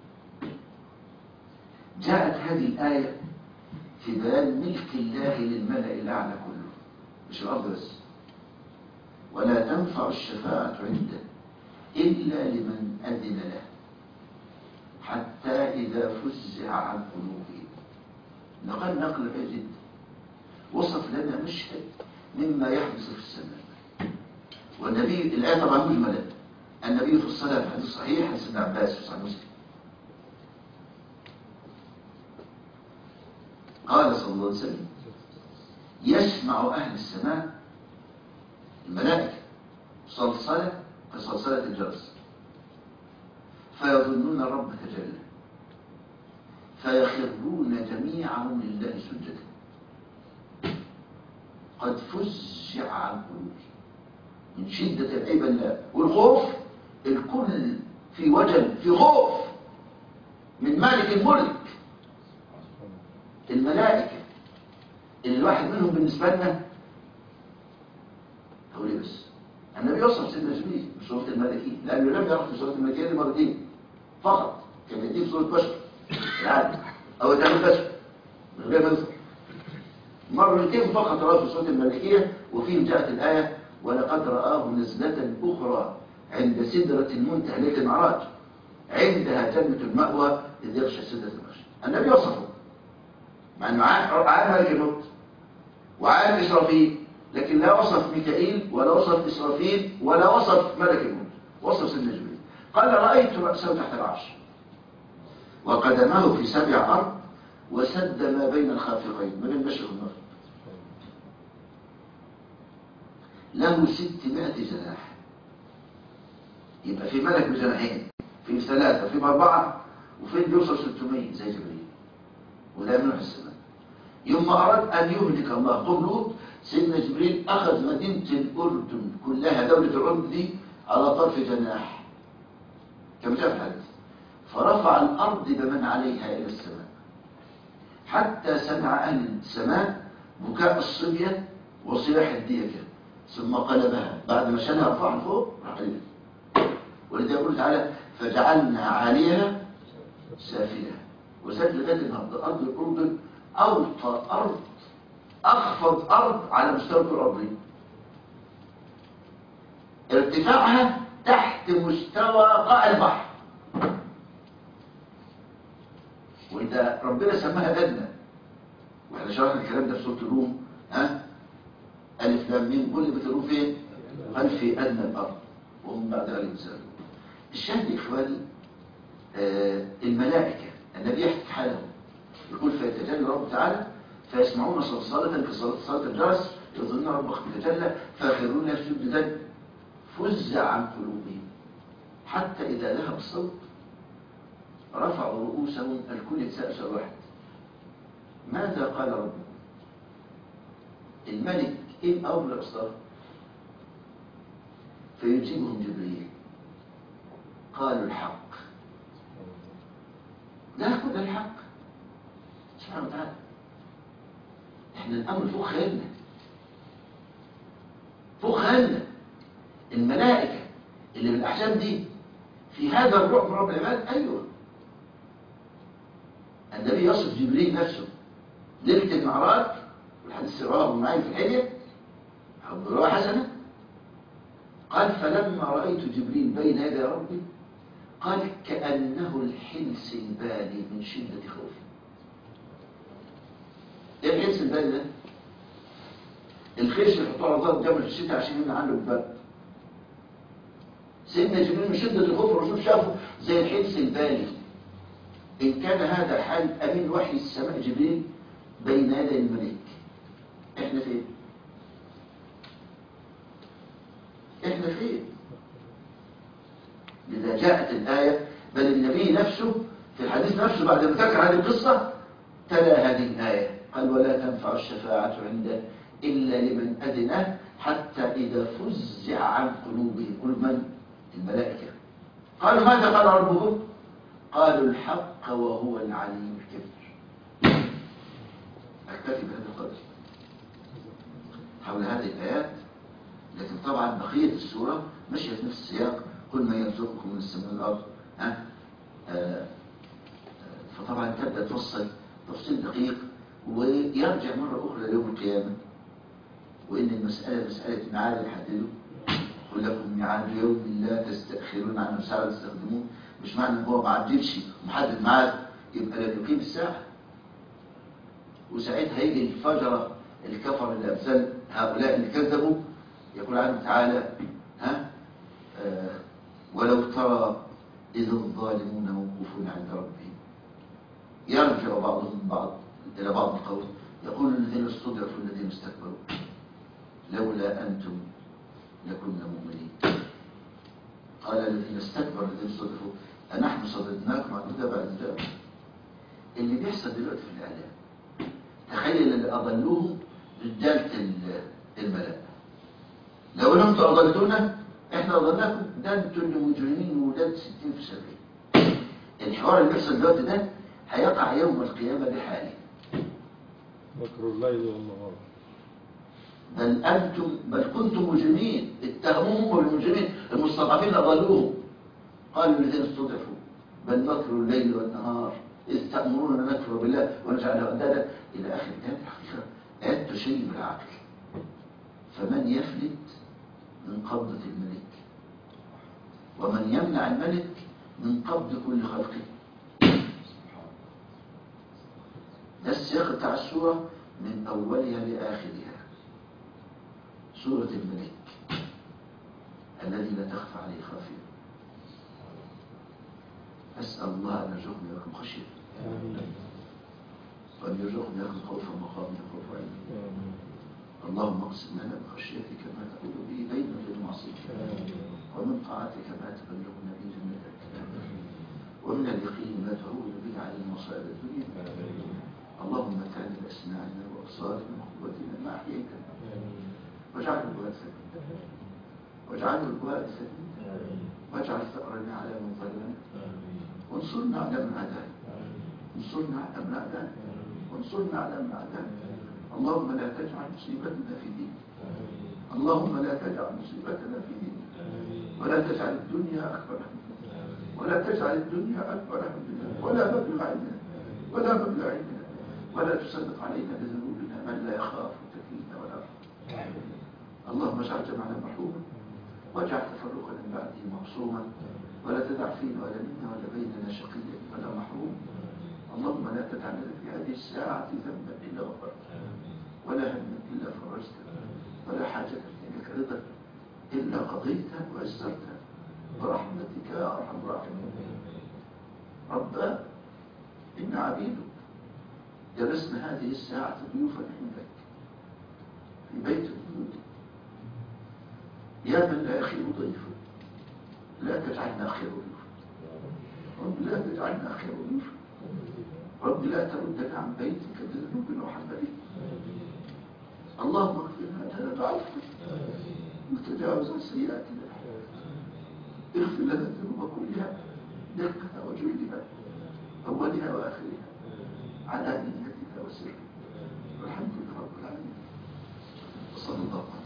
جاءت هذه الآية في بيان ملك الله للملأ الأعلى كله مش الأرض بس ولا تنفع الشفاعة عنده إلا لمن أذن له حتى إذا فزع عن قلوبهم نقل نقل بعيد جدا وصف لنا مشهد مما يحدث في السماء والنبي الآية طبعا مجملة النبي في الصلاة في حديث صحيح حديث ابن عباس في صحيح مسلم قال صلى الله عليه وسلم يسمع أهل السماء الملائكة صلصلة كصلصلة الجرس فيظنون الرب تجلى فيخرون جميعهم لله سجدا قد فزع عن قلوبهم من شدة العيب الله والخوف الكل في وجل في خوف من مالك الملك الملائكة اللي الواحد منهم بالنسبة لنا هو ليه بس النبي وصف سيدنا جبريل بصورة الملكية لأنه لم يرى في صورة الملكية مرتين فقط كان يديه في صورة بشر العادي أو يديه البشر من غير ما يظهر مرتين فقط رأى في صورة الملكية وفيه جاءت الآية ولقد رآه نزلة أخرى عند سدرة المنتهى ليلة المعراج عندها جنة المأوى إذ يغشى سدرة المغشى النبي وصفه مع أنه عالم ملك الموت وعالم إسرافيل لكن لا وصف ميكائيل ولا وصف إسرافيل ولا وصف ملك الموت وصف سيدنا جبريل قال رأيت رأسه تحت العرش وقدماه في سبع أرض وسد ما بين الخافقين ما بين المشرق والمغرب له ستمائة جناح يبقى في ملك بجناحين في ثلاثة في أربعة وفين بيوصل 600 زي جبريل ولا منه في السماء يوم ما أراد أن يهلك الله قوم لوط سيدنا جبريل أخذ مدينة الأردن كلها دولة الأردن دي على طرف جناح كما جاء في الحديث فرفع الأرض بمن عليها إلى السماء حتى سمع أهل السماء بكاء الصبية وصياح الديكة ثم قلبها بعد ما شالها رفعها فوق راح قلبها ولذا يقول تعالى فجعلنا عليها سافلة وسافل لغاية النهارده أرض الأردن أوطى أرض أخفض أرض على مستوى الكرة الأرضية ارتفاعها تحت مستوى قاع البحر وإذا ربنا سماها أدنى واحنا شرحنا الكلام ده في سورة الروم ها ألف لام ميم كل بتروه فين؟ قال في أدنى الأرض وهم بعد ذلك ينزلون الشاهد يا إخواني آه الملائكة النبي يحكي حاله يقول فيتجلى رب تعالى فيسمعون صلصالة كصلاة صلاة الجرس يظن ربك يتجلى فيخرون سجدا فزع عن قلوبهم حتى إذا ذهب الصوت رفعوا رؤوسهم الكل يتساءل سؤال واحد ماذا قال ربكم الملك ايه الامر الاصدار فيجيبهم جبريل قالوا الحق لا كل الحق سبحانه وتعالى احنا الامر فوق خيالنا فوق خيالنا الملائكه اللي بالاحلام دي في هذا الروح من رب العباد ايوه النبي يصف جبريل نفسه ليله المعراج والحديث رواه معي في الحليه حب رواه حسنه قال فلما رايت جبريل بين يدي ربي قال كانه الحلس البالي من شده خوفي ايه الحلس البالي ده الخيش اللي يحطوه على ظهر الجبل في الشتاء عشان يمنع عنه البرد سيدنا جبريل من شده الخوف الرسول شافه زي الحلس البالي إن كان هذا حال أمين وحي السماء جبريل بين يدي الملك إحنا فين؟ إحنا فين؟ لذا جاءت الآية بل النبي نفسه في الحديث نفسه بعد ما ذكر هذه القصة تلا هذه الآية قال ولا تنفع الشفاعة عنده إلا لمن أذنه حتى إذا فزع عن قلوبهم قلوب من؟ الملائكة قالوا ماذا قال ربهم؟ قالوا الحق وهو العليم الكبير أكتفي بهذا القدر حول هذه الآيات لكن طبعا بقية السورة مشيت في نفس السياق كل ما يرزقكم من السماء والأرض ها آه فطبعا تبدأ تفصل تفصيل دقيق ويرجع مرة أخرى ليوم القيامة وإن المسألة مسألة ميعاد يحدده قل لكم ميعاد يوم لا تستأخرون عنه ساعة تستخدمون مش معنى ان هو ما عدلش محدد ميعاد يبقى لم يقيم الساعة وساعتها هيجي الفجرة الكفر اللي أمثال هؤلاء اللي كذبوا يقول عنه تعالى ها آه ولو ترى إذ الظالمون موقوفون عند ربهم يرجع بعضهم بعض إلى بعض القول يقول الذين استضعفوا الذين استكبروا لولا أنتم لكنا مؤمنين قال الذين استكبروا الذين استضعفوا أنحن صددناكم عن الهدى بعد جاءكم اللي بيحصل دلوقتي في الإعلام تخيل اللي أضلوهم رجالة الملاء لو انتم أضلتونا احنا أضلناكم ده انتم اللي مجرمين وولاد 60 في 70 الحوار اللي بيحصل دلوقتي ده هيقع يوم القيامة بحاله مكر الليل والنهار بل أنتم بل كنتم مجرمين اتهموهم بالمجرمين المستضعفين أضلوهم قالوا الذين استضعفوا بل مكر الليل والنهار إذ تأمرون أن نكفر بالله ونجعله أندادا إلى آخر الآيات الحقيقة آيات تشيب العقل فمن يفلت من قبضة الملك ومن يمنع الملك من قبض كل خلقه ده السياق بتاع السورة من أولها لآخرها سورة الملك الذي لا تخفى عليه خافية أسأل الله أن يرزقني لكم خشية وأن يرزقني لكم خوفا مقامي خوف علمي اللهم اقسم لنا بخشيتك ما تقول به بيننا وبين معصيتك ومن طاعتك ما تبلغنا به جنتك ومن اليقين ما تهون به علينا مصائب الدنيا اللهم متعنا بأسماعنا وأبصارنا وقوتنا ما أحييتنا واجعله الوارث منا واجعله الوارث منا واجعل ثأرنا على من ظلمنا وانصر وانصرنا على من عادانا انصرنا على من عادانا وانصرنا على من عادانا اللهم لا تجعل مصيبتنا في ديننا اللهم لا تجعل مصيبتنا في ديننا ولا تجعل الدنيا أكبر همنا ولا تجعل الدنيا أكبر همنا ولا مبلغ علمنا ولا مبلغ علمنا ولا تسلط علينا بذنوبنا من لا يخافك فينا ولا يرحمنا اللهم اجعل جمعنا مرحوما واجعل تفرقنا من بعده معصوما ولا تدع فينا ولا منا ولا بيننا شقيا ولا محروم اللهم لا تدع لنا في هذه الساعة ذنبا إلا غفرته ولا هما إلا فرجته ولا حاجة لك رضا إلا قضيتها ويسرتها برحمتك يا أرحم الراحمين ربنا إن عبيدك جلسنا هذه الساعة ضيوفا عندك في بيت الضيوف يا من لا يخيب ضيفه لا تجعلنا خير ضيوف رب لا تجعلنا خير ضيوف رب لا تردنا عن بيتك بذنوب وحمله اللهم اغفر لنا ضعفنا وتجاوز عن سيئاتنا اغفر لنا الذنوب كلها دقها وجلها أولها وآخرها علانيتها وسرها والحمد لله رب العالمين وصلى الله عليه